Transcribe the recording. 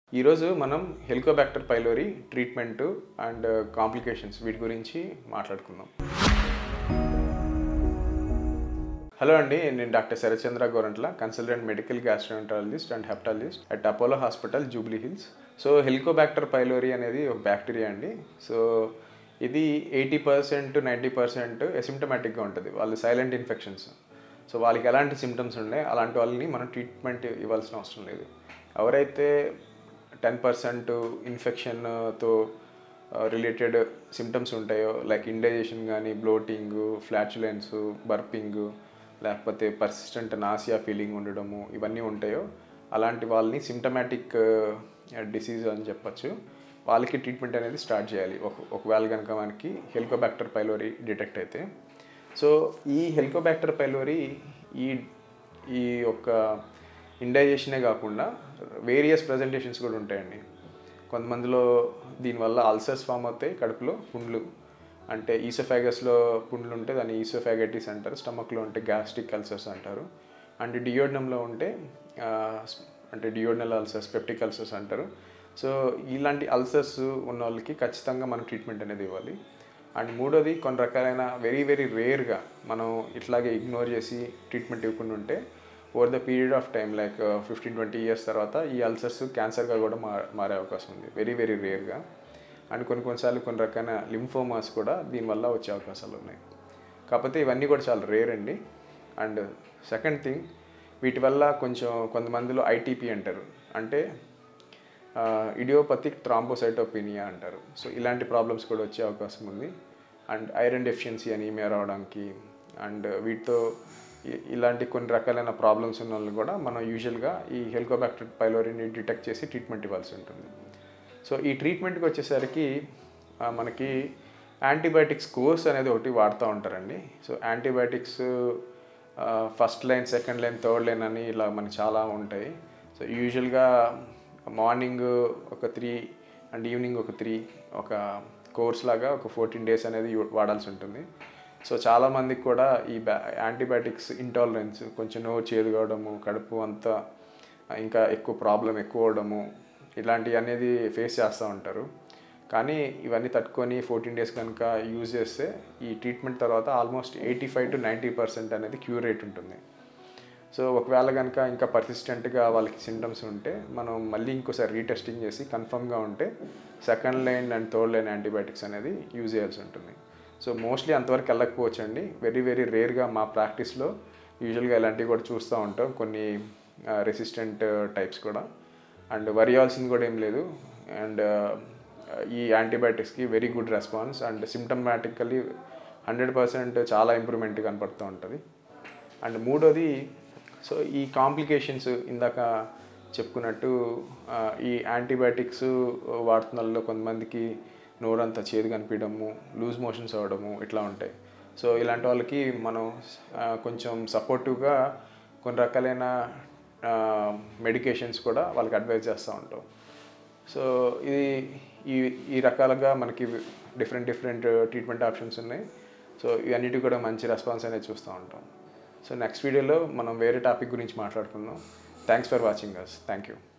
ఈరోజు మనం Helicobacter pylori treatment and complications వీటి గురించి మాట్లాడుకుందాం హలో అండి నేను doctor Sarachandra Gorantla consultant medical gastroenterologist and hepatologist at Apollo hospital Jubilee Hills so Helicobacter pylori అనేది ఒక బ్యాక్టీరియా అండి సో ఇది ఎయిటీ పర్సెంట్ నైంటీ పర్సెంట్ ఎసిమ్టమాటిక్గా ఉంటుంది వాళ్ళు సైలెంట్ ఇన్ఫెక్షన్స్ సో వాళ్ళకి ఎలాంటి సిమ్టమ్స్ ఉన్నాయి అలాంటి వాళ్ళని మనం ట్రీట్మెంట్ ఇవ్వాల్సిన అవసరం లేదు ఎవరైతే టెన్ పర్సెంట్ ఇన్ఫెక్షన్తో రిలేటెడ్ సిమ్టమ్స్ ఉంటాయో లైక్ ఇండైజేషన్ కానీ బ్లోటింగ్ ఫ్లాచులెన్స్ బర్పింగ్ లేకపోతే పర్సిస్టెంట్ నాసియా ఫీలింగ్ ఉండడము ఇవన్నీ ఉంటాయో అలాంటి వాళ్ళని సిమ్టమాటిక్ డిసీజ్ అని చెప్పొచ్చు వాళ్ళకి ట్రీట్మెంట్ అనేది స్టార్ట్ చేయాలి ఒక ఒకవేళ కనుక మనకి హెలికోబాక్టర్ పైలోరీ డిటెక్ట్ అయితే సో ఈ హెలికోబాక్టర్ పైలోరీ ఈ ఈ యొక్క ఇండైజేషనే కాకుండా వేరియస్ ప్రజెంటేషన్స్ కూడా ఉంటాయండి కొంతమందిలో దీనివల్ల అల్సర్స్ ఫామ్ అవుతాయి కడుపులో పుండ్లు అంటే ఈసోఫాగస్లో పుండ్లు ఉంటే దాన్ని ఈసోఫాగైటిస్ అంటారు స్టమక్లో ఉంటే గ్యాస్ట్రిక్ అల్సర్స్ అంటారు అండ్ డియోడనంలో ఉంటే ఆ, అంటే డియోడనల్ అల్సర్స్ పెప్టిక్ అల్సర్స్ అంటారు సో ఇలాంటి అల్సర్స్ ఉన్న వాళ్ళకి ఖచ్చితంగా మనం ట్రీట్మెంట్ అనేది ఇవ్వాలి అండ్ మూడోది కొన్ని రకాలైన వెరీ వెరీ రేర్గా మనం ఇట్లాగే ఇగ్నోర్ చేసి ట్రీట్మెంట్ ఇవ్వకుండా ఉంటే over the period of time like fifteen twenty years తర్వాత ఈ అల్సర్స్ క్యాన్సర్గా కూడా మా మారే అవకాశం ఉంది వెరీ వెరీ రేర్గా అండ్ కొన్ని కొన్నిసార్లు కొన్ని రకాల లింఫోమాస్ కూడా దీనివల్ల వచ్చే అవకాశాలు ఉన్నాయి కాకపోతే ఇవన్నీ కూడా చాలా రేర్ అండి అండ్ సెకండ్ థింగ్ వీటి వల్ల కొంచెం కొంతమందిలో ఐటీపీ అంటారు అంటే ఇడియోపతిక్ థ్రాంబోసైటోపినియా అంటారు సో ఇలాంటి ప్రాబ్లమ్స్ కూడా వచ్చే అవకాశం ఉంది అండ్ ఐరన్ డెఫిషియన్సీ అనీమియా రావడానికి అండ్ వీటితో ఇ- ఇలాంటి కొన్ని రకాలైన ప్రాబ్లమ్స్ ఉన్న వాళ్ళు కూడా మనం యూజువల్గా ఈ హెలికోబాక్టర్ పైలోరీని డిటెక్ట్ చేసి ట్రీట్మెంట్ ఇవ్వాల్సి ఉంటుంది సో ఈ ట్రీట్మెంట్కి వచ్చేసరికి ఆ, మనకి యాంటీబయాటిక్స్ కోర్స్ అనేది ఒకటి వాడుతూ ఉంటారండి so antibiotics first line second line third line అని ఇలా మనకి చాలా ఉంటాయి సో యూజువల్గా మార్నింగ్ ఒక త్రీ అండ్ ఈవినింగ్ ఒక త్రీ ఒక కోర్స్ లాగా ఒక ఫోర్టీన్ డేస్ అనేది యూ- వాడాల్సి ఉంటుంది సో చాలామందికి కూడా ఈ బ్యా యాంటీబయాటిక్స్ ఇంటాలరెన్స్ కొంచెం నోరు చేదు కావడము కడుపు అంతా ఇంకా ఎక్కువ ప్రాబ్లం ఎక్కువ అవడము ఇలాంటివి అనేది ఫేస్ చేస్తూ ఉంటారు కానీ ఇవన్నీ తట్టుకొని ఫోర్టీన్ డేస్ కనుక యూజ్ చేస్తే ఈ ట్రీట్మెంట్ తర్వాత almost eighty five to ninety percent అనేది క్యూర్ రేట్ ఉంటుంది సో ఒకవేళ కనుక ఇంకా పర్సిస్టెంట్గా వాళ్ళకి సిమ్టమ్స్ ఉంటే మనం మళ్ళీ ఇంకోసారి రీటెస్టింగ్ చేసి కన్ఫర్మ్గా ఉంటే second line and third line antibiotics అనేది యూజ్ చేయాల్సి ఉంటుంది సో మోస్ట్లీ అంతవరకు వెళ్ళకపోవచ్చు అండి వెరీ వెరీ రేర్గా మా ప్రాక్టీస్లో యూజువల్గా ఇలాంటివి కూడా చూస్తూ ఉంటాం కొన్ని రెసిస్టెంట్ టైప్స్ కూడా అండ్ వరియాల్సింది కూడా ఏం లేదు అండ్ ఈ యాంటీబయాటిక్స్కి very good response and symptomatically hundred percent చాలా ఇంప్రూవ్మెంట్ కనపడుతూ ఉంటుంది అండ్ మూడోది సో ఈ కాంప్లికేషన్స్ ఇందాక చెప్పుకున్నట్టు ఆ, ఈ యాంటీబయాటిక్స్ వాడుతున్న వాళ్ళలో కొంతమందికి నోరంతా చేదు కనిపించడము లూజ్ మోషన్స్ అవ్వడము ఇట్లా ఉంటాయి సో ఇలాంటి వాళ్ళకి మనం ఆ, కొంచెం సపోర్టివ్గా కొన్ని రకాలైన మెడికేషన్స్ కూడా వాళ్ళకి అడ్వైజ్ చేస్తూ ఉంటాం సో ఇది ఈ ఈ రకాలుగా మనకి డిఫరెంట్ డిఫరెంట్ ట్రీట్మెంట్ ఆప్షన్స్ ఉన్నాయి సో ఇవన్నిటి కూడా మంచి రెస్పాన్స్ అనేది చూస్తూ ఉంటాం సో నెక్స్ట్ వీడియోలో మనం వేరే టాపిక్ గురించి మాట్లాడుకుందాం thanks for watching us thank you